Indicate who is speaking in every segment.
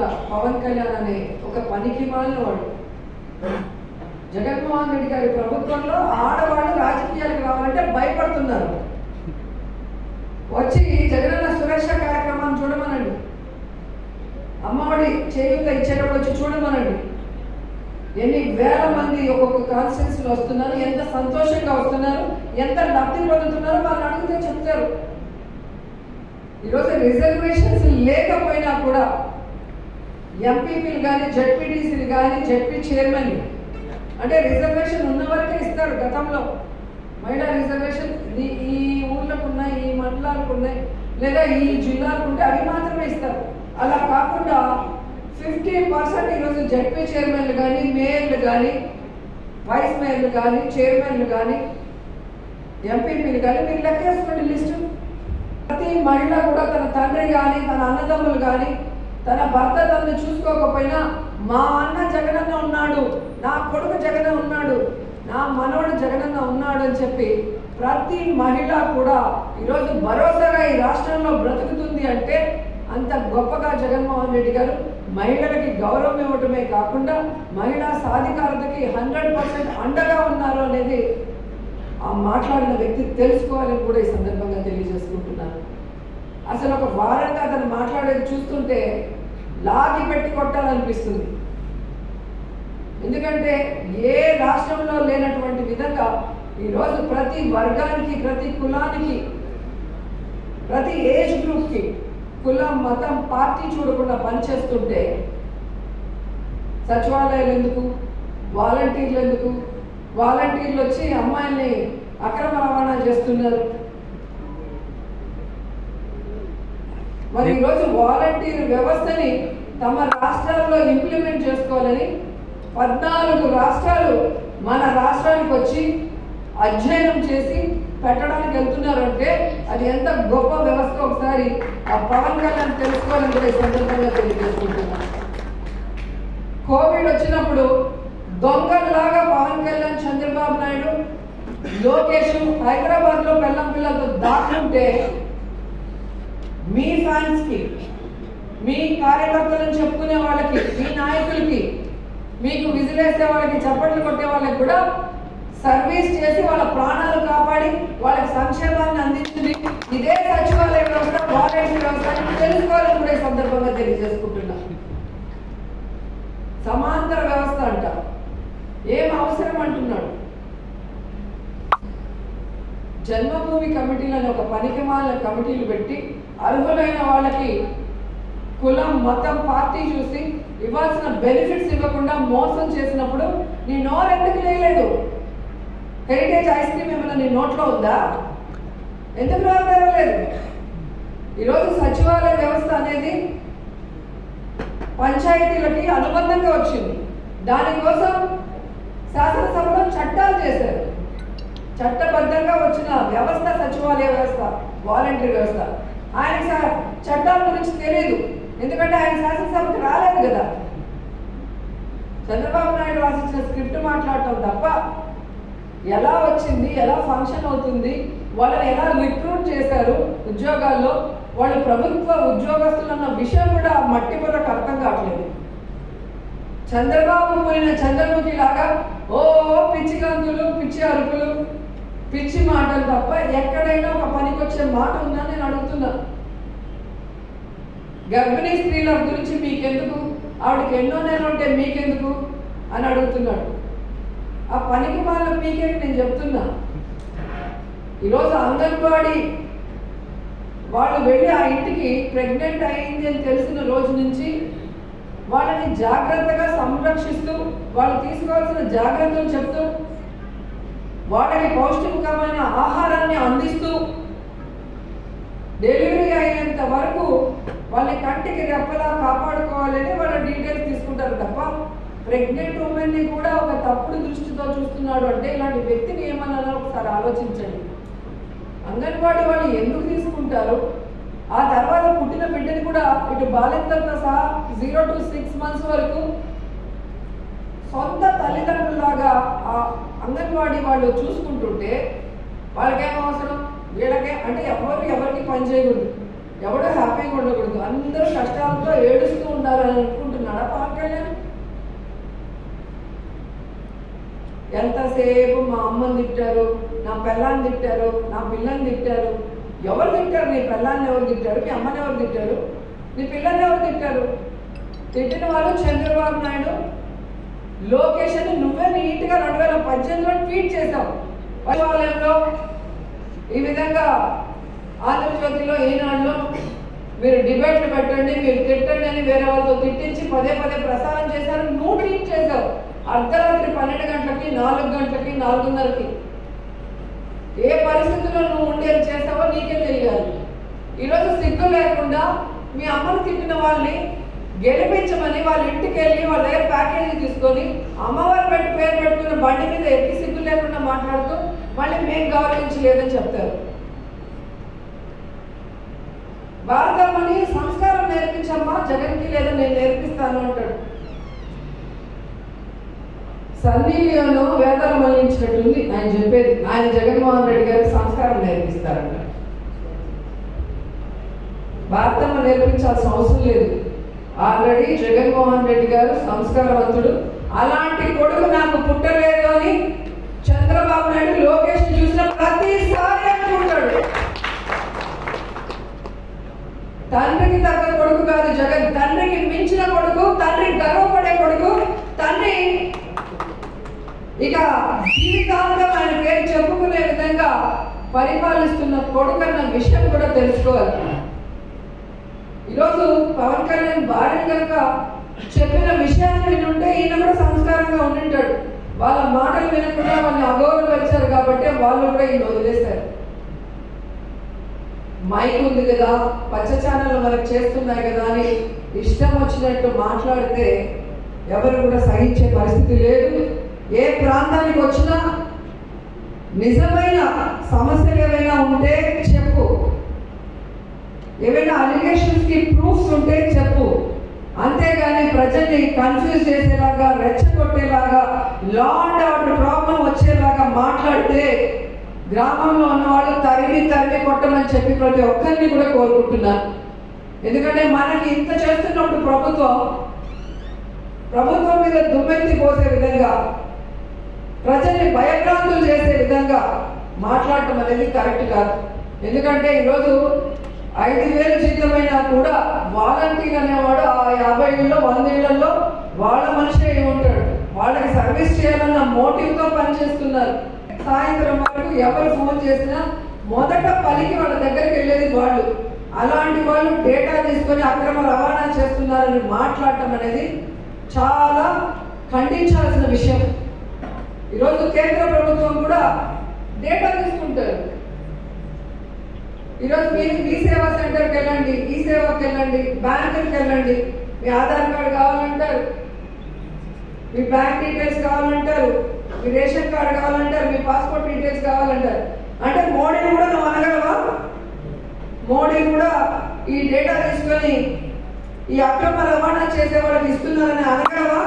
Speaker 1: పవన్ కళ్యాణ్ అనే ఒక పనికి మాలిన వాడు జగన్మోహన్ రెడ్డి గారి ప్రభుత్వంలో ఆడవాళ్ళు రాజకీయాలకు రావాలంటే భయపడుతున్నారు వచ్చి జగనన్న సురక్ష కార్యక్రమాన్ని చూడమనండి అమ్మఒడి చేయూత ఇచ్చేటప్పుడు వచ్చి చూడమనండి ఎన్ని వేల మంది ఒక్కొక్క కాన్స్టిట్యూన్సీలో వస్తున్నారు ఎంత సంతోషంగా వస్తున్నారు ఎంత లబ్ధి పొందుతున్నారో వాళ్ళు అడిగితే చెప్తారు ఈరోజు రిజర్వేషన్స్ లేకపోయినా కూడా ఎంపీపీలు కానీ జడ్పీటీసీలు కానీ జడ్పీ చైర్మన్ అంటే రిజర్వేషన్ ఉన్న వరకే ఇస్తారు గతంలో మహిళా రిజర్వేషన్ ఈ ఈ ఊర్లకు ఉన్నాయి ఈ మండలాలకు ఉన్నాయి లేదా ఈ జిల్లాలకు ఉంటే అవి మాత్రమే ఇస్తారు అలా కాకుండా ఫిఫ్టీ పర్సెంట్ ఈరోజు జడ్పీ చైర్మన్లు కానీ మేయర్లు కానీ వైస్ మేయర్లు కానీ చైర్మన్లు కానీ ఎంపీపీలు కానీ మీరు లెక్కేసుకోండి లిస్టు ప్రతి మహిళ కూడా తన తండ్రి కానీ తన అన్నదమ్ములు కానీ తన భర్త తనను చూసుకోకపోయినా మా అన్న జగనన్న ఉన్నాడు నా కొడుకు జగన ఉన్నాడు నా మనవడు జగనన్న ఉన్నాడు అని చెప్పి ప్రతి మహిళ కూడా ఈరోజు భరోసాగా ఈ రాష్ట్రంలో బ్రతుకుతుంది అంటే అంత గొప్పగా జగన్మోహన్ రెడ్డి గారు మహిళలకి గౌరవం ఇవ్వటమే కాకుండా మహిళా సాధికారతకి హండ్రెడ్ పర్సెంట్ అండగా ఉన్నారు అనేది ఆ మాట్లాడిన వ్యక్తి తెలుసుకోవాలని కూడా ఈ సందర్భంగా తెలియజేసుకుంటున్నాను అసలు ఒక వారంగా అతను మాట్లాడేది చూస్తుంటే లాగి పెట్టి కొట్టాలనిపిస్తుంది ఎందుకంటే ఏ రాష్ట్రంలో లేనటువంటి విధంగా ఈరోజు ప్రతి వర్గానికి ప్రతి కులానికి ప్రతి ఏజ్ గ్రూప్కి కులం మతం పార్టీ చూడకుండా పనిచేస్తుంటే సచివాలయాలు ఎందుకు వాలంటీర్లు ఎందుకు వాలంటీర్లు వచ్చి అమ్మాయిల్ని అక్రమ రవాణా చేస్తున్నారు మరి ఈరోజు వాలంటీర్ వ్యవస్థని తమ రాష్ట్రాల్లో ఇంప్లిమెంట్ చేసుకోవాలని పద్నాలుగు రాష్ట్రాలు మన రాష్ట్రానికి వచ్చి అధ్యయనం చేసి పెట్టడానికి వెళ్తున్నారంటే అది ఎంత గొప్ప వ్యవస్థ ఒకసారి ఆ పవన్ కళ్యాణ్ తెలుసుకోవాలని కూడా ఈ సందర్భంగా తెలియజేసుకుంటున్నాను కోవిడ్ వచ్చినప్పుడు దొంగలాగా పవన్ కళ్యాణ్ చంద్రబాబు నాయుడు లోకేష్ హైదరాబాద్ లో బెల్లం పిల్లలతో దాక్కుంటే మీ ఫ్యాన్స్ కి మీ కార్యకర్తలను చెప్పుకునే వాళ్ళకి మీ నాయకులకి మీకు విజిలేసే వాళ్ళకి చప్పట్లు కొట్టే వాళ్ళకి కూడా సర్వీస్ చేసి వాళ్ళ ప్రాణాలు కాపాడి వాళ్ళకి సంక్షేమాన్ని అందించింది ఇదే సచివాలయ వ్యవస్థ వాలంటీర్ వ్యవస్థ అని తెలుసుకోవాలని కూడా ఈ సందర్భంగా తెలియజేసుకుంటున్నా సమాంతర వ్యవస్థ అంట ఏం అవసరం అంటున్నాడు జన్మభూమి కమిటీలు అని ఒక పనికిమాల కమిటీలు పెట్టి అర్హులైన వాళ్ళకి కులం మతం పార్టీ చూసి ఇవ్వాల్సిన బెనిఫిట్స్ ఇవ్వకుండా మోసం చేసినప్పుడు నీ నోరు ఎందుకు లేయలేదు హెరిటేజ్ ఐస్ క్రీమ్ ఏమైనా నీ నోట్లో ఉందా ఎందుకు రాలేదు ఈరోజు సచివాలయ వ్యవస్థ అనేది పంచాయతీలకి అనుబంధంగా వచ్చింది దానికోసం శాసనసభలో చట్టాలు చేశారు చట్టబద్ధంగా వచ్చిన వ్యవస్థ సచివాలయ వ్యవస్థ వాలంటీర్ వ్యవస్థ ఆయన స- చట్టాల గురించి తెలియదు ఎందుకంటే ఆయన శాసనసభకు రాలేదు కదా చంద్రబాబు నాయుడు రాసిచ్చిన స్క్రిప్ట్ మాట్లాడటం తప్ప ఎలా వచ్చింది ఎలా ఫంక్షన్ అవుతుంది వాళ్ళని ఎలా రిక్రూట్ చేశారు ఉద్యోగాల్లో వాళ్ళు ప్రభుత్వ ఉద్యోగస్తులు అన్న విషయం కూడా మట్టి బుర్రకు అర్థం కావట్లేదు చంద్రబాబు పోయిన చంద్రముఖి లాగా ఓ పిచ్చి గంతులు పిచ్చి అరుపులు పిచ్చి మాటలు తప్ప ఎక్కడైనా ఒక పనికొచ్చే మాట ఉందా నేను అడుగుతున్నా గర్భిణీ స్త్రీల గురించి మీకెందుకు ఆవిడకి ఎన్నో నెలలు ఉంటే మీకెందుకు అని అడుగుతున్నాడు ఆ పనికి మాల మీకే నేను చెప్తున్నా ఈరోజు అంగన్వాడీ వాళ్ళు వెళ్ళి ఆ ఇంటికి ప్రెగ్నెంట్ అయింది అని తెలిసిన రోజు నుంచి వాళ్ళని జాగ్రత్తగా సంరక్షిస్తూ వాళ్ళు తీసుకోవాల్సిన జాగ్రత్తలు చెప్తూ వాళ్ళకి పౌష్టికమైన ఆహారాన్ని అందిస్తూ డెలివరీ అయ్యేంత వరకు వాళ్ళ కంటికి రెప్పలా కాపాడుకోవాలని వాళ్ళ డీటెయిల్స్ తీసుకుంటారు తప్ప ప్రెగ్నెంట్ ఉమెన్ని కూడా ఒక తప్పుడు దృష్టితో చూస్తున్నాడు అంటే ఇలాంటి వ్యక్తిని ఏమన్నారో ఒకసారి ఆలోచించండి అంగన్వాడీ వాళ్ళు ఎందుకు తీసుకుంటారు ఆ తర్వాత పుట్టిన బిడ్డని కూడా ఇటు బాలింతలతో సహా జీరో టు సిక్స్ మంత్స్ వరకు సొంత తల్లిదండ్రులాగా ఆ అంగన్వాడీ వాళ్ళు చూసుకుంటుంటే వాళ్ళకేం అవసరం వీళ్ళకే అంటే ఎవరు ఎవరికి పని చేయకూడదు ఎవడో హ్యాపీగా ఉండకూడదు అందరూ కష్టాలతో ఏడుస్తూ ఉండాలని అనుకుంటున్నాడా పవన్ కళ్యాణ్ ఎంతసేపు మా అమ్మని తిట్టారు నా పిల్లాన్ని తిట్టారు నా పిల్లని తిట్టారు ఎవరు తిట్టారు నీ పిల్లాన్ని ఎవరు తిట్టారు మీ అమ్మని ఎవరు తిట్టారు నీ పిల్లని ఎవరు తిట్టారు తిట్టిన వాళ్ళు చంద్రబాబు నాయుడు లోకేష్ అని నువ్వే నీట్గా రెండు వేల పద్దెనిమిదిలో ట్వీట్ చేశావు సచివాలయంలో ఈ విధంగా ఆంధ్రజ్యోతిలో ఈనాడులో మీరు డిబేట్లు పెట్టండి మీరు తిట్టండి అని వేరే వాళ్ళతో తిట్టించి పదే పదే ప్రసారం చేశారు నువ్వు ట్వీట్ చేశావు అర్ధరాత్రి పన్నెండు గంటలకి నాలుగు గంటలకి నాలుగున్నరకి ఏ పరిస్థితుల్లో నువ్వు ఉండేది చేస్తావో నీకే తెలియాలి ఈరోజు సిగ్గు లేకుండా మీ అమ్మను తిట్టిన వాళ్ళని గెలిపించమని వాళ్ళ ఇంటికి వెళ్ళి వాళ్ళ దగ్గర ప్యాకేజీ తీసుకొని అమ్మవారు పెట్టి పేరు పెట్టుకున్న బండి మీద ఎక్కి సిగ్గు లేకుండా మాట్లాడుతూ మళ్ళీ మేము గౌరవించలేదని చెప్తారు భారతమ్మని సంస్కారం నేర్పించమ్మా జగన్కి లేదా నేను నేర్పిస్తాను అంటాడు సన్నీలో వేదాలు మళ్ళించినట్టుంది ఆయన చెప్పేది ఆయన జగన్మోహన్ రెడ్డి గారికి సంస్కారం నేర్పిస్తారంట భారతమ్మ నేర్పించాల్సిన అవసరం లేదు ఆల్రెడీ జగన్మోహన్ రెడ్డి గారు సంస్కారవంతుడు అలాంటి కొడుకు నాకు పుట్టలేదు అని చంద్రబాబు నాయుడు లోకేష్ చూసిన ప్రతిసారి అనుకుంటాడు తండ్రికి తగ్గ కొడుకు కాదు జగన్ తండ్రికి మించిన కొడుకు తండ్రి గర్వపడే కొడుకు తండ్రి ఇక జీవితాంతం ఆయన పేరు చెప్పుకునే విధంగా పరిపాలిస్తున్న కొడుకు అన్న విషయం కూడా తెలుసుకోవాలి ఈరోజు పవన్ కళ్యాణ్ భార్య కనుక చెప్పిన విషయాన్ని వినుంటే ఈయన కూడా సంస్కారంగా ఉండింటాడు వాళ్ళ మాటలు వినకుండా వాళ్ళని అగౌరవపరిచారు కాబట్టి వాళ్ళు కూడా ఈయన వదిలేశారు మైక్ ఉంది కదా పచ్చ ఛానల్ మనకు చేస్తున్నాయి కదా అని ఇష్టం వచ్చినట్టు మాట్లాడితే ఎవరు కూడా సహించే పరిస్థితి లేదు ఏ ప్రాంతానికి వచ్చినా నిజమైన సమస్యలు ఏమైనా ఉంటే చెప్పు ఏమైనా అలిగేషన్స్ కి ప్రూఫ్స్ ఉంటే చెప్పు అంతేగాని ప్రజల్ని కన్ఫ్యూజ్ చేసేలాగా రెచ్చగొట్టేలాగా లా అండ్ ఆర్డర్ ప్రాబ్లం వచ్చేలాగా మాట్లాడితే గ్రామంలో ఉన్న వాళ్ళు తరిమి తరిమి కొట్టమని చెప్పి ప్రతి ఒక్కరిని కూడా కోరుకుంటున్నాను ఎందుకంటే మనకి ఇంత చేస్తున్నప్పుడు ప్రభుత్వం ప్రభుత్వం మీద దుమ్మెత్తి పోసే విధంగా ప్రజల్ని భయభ్రాంతులు చేసే విధంగా మాట్లాడటం అనేది కరెక్ట్ కాదు ఎందుకంటే ఈరోజు ఐదు వేలు జీతమైనా కూడా వాలంటీర్ అనేవాడు ఆ యాభై ఏళ్ళలో వంద ఏళ్లలో వాళ్ళ మనిషి అయి ఉంటాడు వాళ్ళకి సర్వీస్ చేయాలన్న మోటివ్తో పనిచేస్తున్నారు సాయంత్రం వరకు ఎవరు ఫోన్ చేసినా మొదట పలికి వాళ్ళ దగ్గరికి వెళ్ళేది వాళ్ళు అలాంటి వాళ్ళు డేటా తీసుకొని అక్రమ రవాణా చేస్తున్నారని మాట్లాడటం అనేది చాలా ఖండించాల్సిన విషయం ఈరోజు కేంద్ర ప్రభుత్వం కూడా డేటా తీసుకుంటారు ఈరోజు మీరు మీ సేవా సెంటర్కి వెళ్ళండి ఈ సేవకి వెళ్ళండి బ్యాంకుకి వెళ్ళండి మీ ఆధార్ కార్డు కావాలంటారు మీ బ్యాంక్ డీటెయిల్స్ కావాలంటారు మీ రేషన్ కార్డు కావాలంటారు మీ పాస్పోర్ట్ డీటెయిల్స్ కావాలంటారు అంటే మోడీని కూడా నువ్వు అనగలవా మోడీ కూడా ఈ డేటా తీసుకొని ఈ అక్రమ రవాణా చేసే వాళ్ళకి ఇస్తున్నారని అనగలవా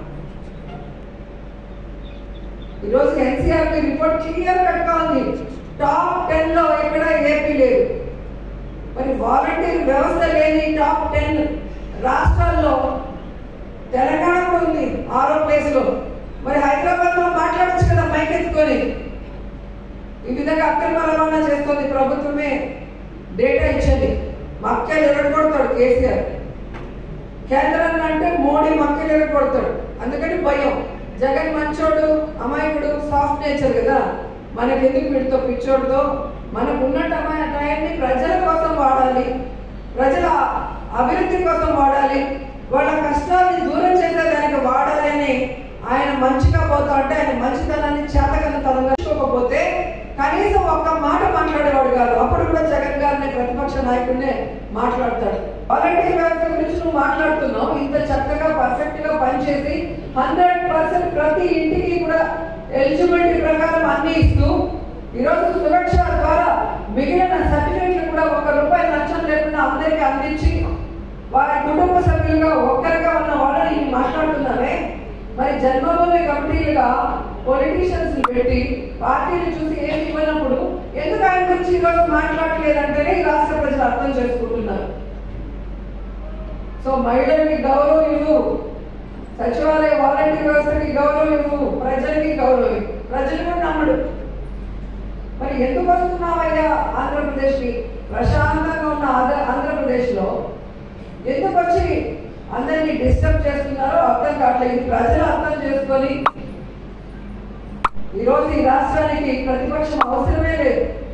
Speaker 1: ఈరోజు ఎన్సీఆర్ రిపోర్ట్ క్లియర్ కట్గా ఉంది టాప్ టెన్ లో ఎక్కడ ఏపీ లేదు మరి వాలంటీర్ వ్యవస్థ లేని టాప్ టెన్ రాష్ట్రాల్లో తెలంగాణ కూడా ఉంది ఆరో ప్లేస్ లో మరి హైదరాబాద్ లో మాట్లాడచ్చు కదా మైక్ ఎత్తుకొని ఈ విధంగా అక్రమ రవాణా చేస్తుంది ప్రభుత్వమే డేటా ఇచ్చింది మక్కలు ఎరగొడతాడు కేసీఆర్ కేంద్రాన్ని అంటే మోడీ మక్కలు ఎరగొడతాడు అందుకని భయం జగన్ మంచోడు అమాయకుడు సాఫ్ట్ నేచర్ కదా మనకెందుకు వీడితో పిచ్చోడుతో మనకు ఉన్న టమా- టైంని ప్రజల కోసం వాడాలి ప్రజల అభివృద్ధి కోసం వాడాలి వాళ్ళ కష్టాన్ని దూరం చేసేదానికి వాడాలి అని ఆయన మంచిగా పోతా అంటే ఆయన మంచితనాన్ని చేతకన్న తనంగా చూపకపోతే కనీసం ఒక్క మాట మాట్లాడేవాడు కాదు అప్పుడు కూడా జగన్ గారిని ప్రతిపక్ష నాయకుడినే మాట్లాడతాడు వాలంటీర్ వ్యవస్థ గురించి నువ్వు మాట్లాడుతున్నావు ఇంత చక్కగా పర్ఫెక్ట్ గా పనిచేసి హండ్రెడ్ పర్సెంట్ ప్రతి ఇంటికి కూడా ఎలిజిబిలిటీ ప్రకారం అన్ని ఇస్తూ ఈరోజు సురక్ష ద్వారా మిగిలిన సర్టిఫికెట్లు కూడా ఒక రూపాయి నష్టం లేకుండా అందరికీ అందించి వారి కుటుంబ సభ్యులుగా ఒక్కరిగా ఉన్న వాళ్ళని మాట్లాడుతున్నారే మరి జన్మభూమి కమిటీలుగా పొలిటీషియన్స్ పెట్టి పార్టీని చూసి ఏమి ఇవ్వనప్పుడు ఎందుకు ఆయన గురించి ఈరోజు మాట్లాడలేదంటేనే ఈ రాష్ట్ర ప్రజలు అర్థం చేసుకుంటున్నారు సో మహిళలకి గౌరవం ఇవ్వు సచివాలయ వాలంటీర్ వ్యవస్థకి గౌరవం ఇవ్వు ప్రజలకి గౌరవం ఇవ్వు ప్రజలు కూడా నమ్మడు మరి ఎందుకు వస్తున్నావయ్యా ఆంధ్రప్రదేశ్కి ప్రశాంతంగా ఉన్న ఆంధ్ర ఆంధ్రప్రదేశ్లో ఎందుకు వచ్చి అందరినీ డిస్టర్బ్ చేస్తున్నారో అర్థం కావట్లేదు ఇది ప్రజలు అర్థం చేసుకొని ఈరోజు ఈ రాష్ట్రానికి ప్రతిపక్షం అవసరమే లేదు